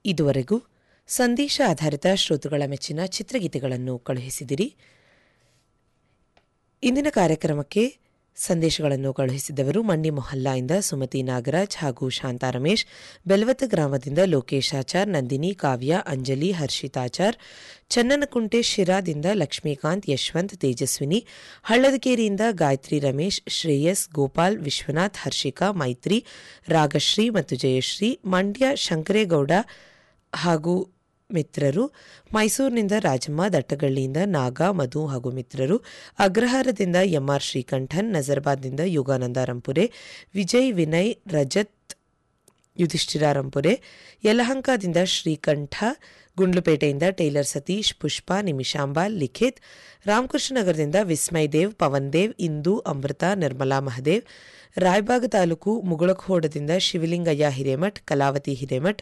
ಇದುವರೆಗೂ ಸಂದೇಶ ಆಧಾರಿತ ಶ್ರೋತೃಗಳ ಮೆಚ್ಚಿನ ಚಿತ್ರಗೀತೆಗಳನ್ನು ಕಳುಹಿಸಿದಿರಿ ಇಂದಿನ ಕಾರ್ಯಕ್ರಮಕ್ಕೆ ಸಂದೇಶಗಳನ್ನು ಕಳುಹಿಸಿದವರು ಮಂಡಿ ಮೊಹಲ್ಲಾಯಿಂದ ಸುಮತಿ ನಾಗರಾಜ್ ಹಾಗೂ ಶಾಂತಾ ರಮೇಶ್ ಬೆಲ್ವತ ಗ್ರಾಮದಿಂದ ಲೋಕೇಶ್ ಆಚಾರ್ ನಂದಿನಿ ಕಾವ್ಯ ಅಂಜಲಿ ಹರ್ಷಿತಾಚಾರ್ ಚನ್ನನಕುಂಟೆ ಶಿರಾದಿಂದ ಲಕ್ಷ್ಮೀಕಾಂತ್ ಯಶವಂತ್ ತೇಜಸ್ವಿನಿ ಹಳ್ಳದಕೇರಿಯಿಂದ ಗಾಯತ್ರಿ ರಮೇಶ್ ಶ್ರೇಯಸ್ ಗೋಪಾಲ್ ವಿಶ್ವನಾಥ್ ಹರ್ಷಿಕಾ ಮೈತ್ರಿ ರಾಗಶ್ರೀ ಮತ್ತು ಜಯಶ್ರೀ ಮಂಡ್ಯ ಶಂಕರೇಗೌಡ ಹಾಗೂ ಮಿತ್ರರು ಮೈಸೂರಿನಿಂದ ರಾಜಮ್ಮ ದಟ್ಟಗಳ್ಳಿಯಿಂದ ನಾಗ ಮಧು ಹಾಗೂ ಮಿತ್ರರು ಅಗ್ರಹಾರದಿಂದ ಎಂಆರ್ ಶ್ರೀಕಂಠನ್ ನಜರ್ಬಾದ್ನಿಂದ ಯೋಗಾನಂದ ರಂಪುರೆ ವಿಜಯ್ ವಿನಯ್ ರಜತ್ ಯುಧಿಷ್ಠಿರ ರಂಪುರೆ ಯಲಹಂಕದಿಂದ ಶ್ರೀಕಂಠ ಗುಂಡ್ಲುಪೇಟೆಯಿಂದ ಟೈಲರ್ ಸತೀಶ್ ಪುಷ್ಪ ನಿಮಿಷಾಂಬ ಲಿಖಿತ್ ರಾಮಕೃಷ್ಣನಗರದಿಂದ ವಿಸ್ಮಯ್ ದೇವ್ ಪವನ್ ದೇವ್ ಇಂದು ಅಮೃತ ನಿರ್ಮಲಾ ಮಹದೇವ್ ರಾಯಬಾಗ ತಾಲೂಕು ಮುಗಳಖೋಡದಿಂದ ಶಿವಲಿಂಗಯ್ಯ ಹಿರೇಮಠ್ ಕಲಾವತಿ ಹಿರೇಮಠ್